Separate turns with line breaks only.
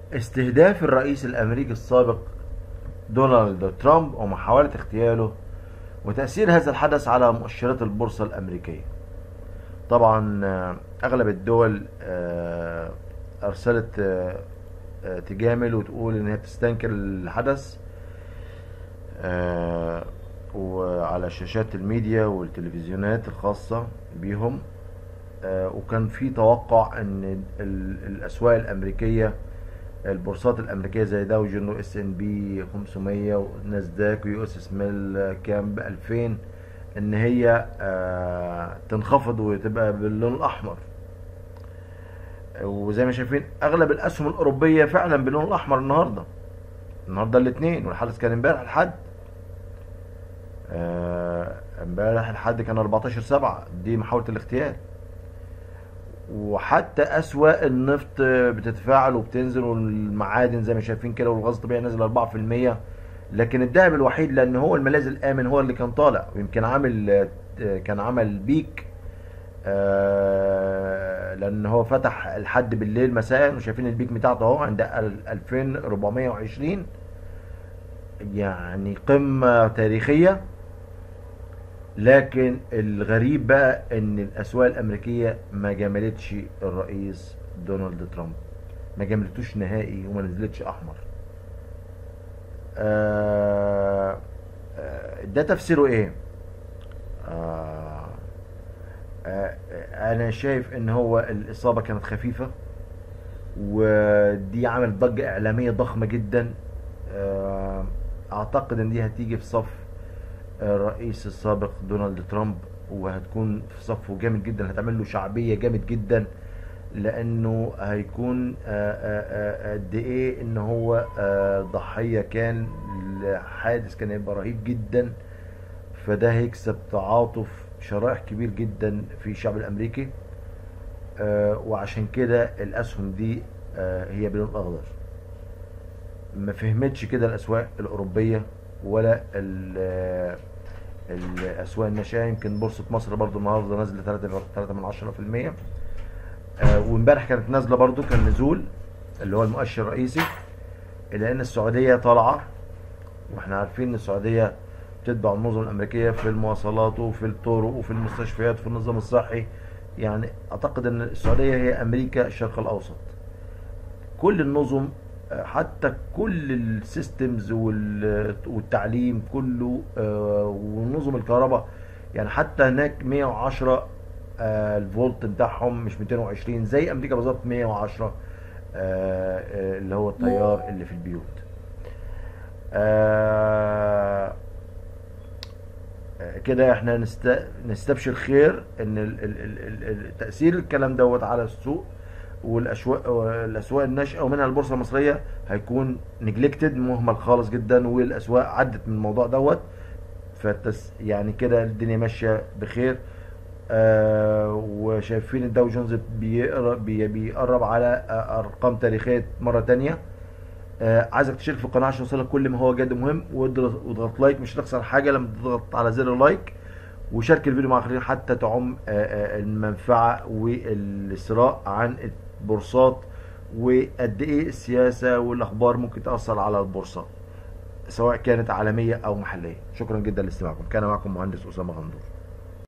استهداف الرئيس الامريكي السابق دونالد ترامب ومحاولة اغتياله وتأثير هذا الحدث على مؤشرات البورصة الأمريكية طبعا آه، أغلب الدول آه، أرسلت آه، آه، تجامل وتقول إن هي بتستنكر الحدث آه، وعلى شاشات الميديا والتلفزيونات الخاصة بيهم آه، وكان في توقع ان ال- الاسواق الامريكيه البورصات الامريكيه زي داو جون واس ان بي 500 وناسداك ويو اس سميل كامب 2000 ان هي آه، تنخفض وتبقى باللون الاحمر وزي ما شايفين اغلب الاسهم الاوروبيه فعلا باللون الاحمر النهارده النهارده الاثنين والحدث كان امبارح الحد آه، امبارح الحد كان 14 7 دي محاوله الاغتيال وحتى اسواق النفط بتتفاعل وبتنزل والمعادن زي ما شايفين كده والغاز الطبيعي نازل 4% لكن الذهب الوحيد لان هو الملاذ الامن هو اللي كان طالع ويمكن عامل كان عمل بيك آه، لان هو فتح الحد بالليل مساء وشايفين البيك بتاعته اهو عند 2420 يعني قمه تاريخيه لكن الغريب بقى ان الاسواق الامريكيه ما جاملتش الرئيس دونالد ترامب ما جاملتوش نهائي وما نزلتش احمر آه آه ده تفسيره ايه آه آه انا شايف ان هو الاصابه كانت خفيفه ودي عملت ضجه اعلاميه ضخمه جدا آه اعتقد ان دي هتيجي في صف الرئيس السابق دونالد ترامب وهتكون في صفه جامد جدا هتعمل له شعبيه جامد جدا لانه هيكون آه، آه، آه، قد ايه ان هو آه، ضحيه كان لحادث كان هيبقى رهيب جدا فده هيكسب تعاطف شرائح كبير جدا في الشعب الامريكي آه، وعشان كده الاسهم دي آه، هي باللون الاخضر ما فهمتش كده الاسواق الاوروبيه ولا ال- الاسواق الناشئه يمكن بورصه مصر برضو النهارده نازله 3 3 من 10% آه، وامبارح كانت نازله برضو كان نزول اللي هو المؤشر الرئيسي الا ان السعوديه طالعه واحنا عارفين ان السعوديه بتتبع النظم الامريكيه في المواصلات وفي الطرق وفي المستشفيات وفي النظام الصحي يعني اعتقد ان السعوديه هي امريكا الشرق الاوسط كل النظم آه، حتى كل السيستمز وال- والتعليم كله آه، ونظم الكهرباء يعني حتى هناك 110 آه، الفولت بتاعهم مش 220 زي امريكا بالظبط 110 آه، آه، اللي هو التيار اللي في البيوت آه، آه، كده احنا نست... نستبشر خير ان ال... ال... ال... ال... ال- تاثير الكلام دوت على السوق والاسواق والاسواق الناشئه ومنها البورصه المصريه هيكون نجلكتد مهمل خالص جدا والاسواق عدت من الموضوع دوت فتس يعني كده الدنيا ماشيه بخير آه وشايفين الداو جونز بيقرب بي- بيقرب على آه، ارقام تاريخيه مره تانية آه عايزك تشترك في القناه عشان يوصلك كل ما هو جد مهم واضغط واضغط لايك مش هتخسر حاجه لما تضغط على زر اللايك وشارك الفيديو مع الاخرين حتى تعم آه، آه، المنفعه والثراء عن البورصات وقد ايه السياسه والاخبار ممكن تاثر على البورصه سواء كانت عالميه او محليه شكرا جدا لاستماعكم كان معكم مهندس اسامه غندور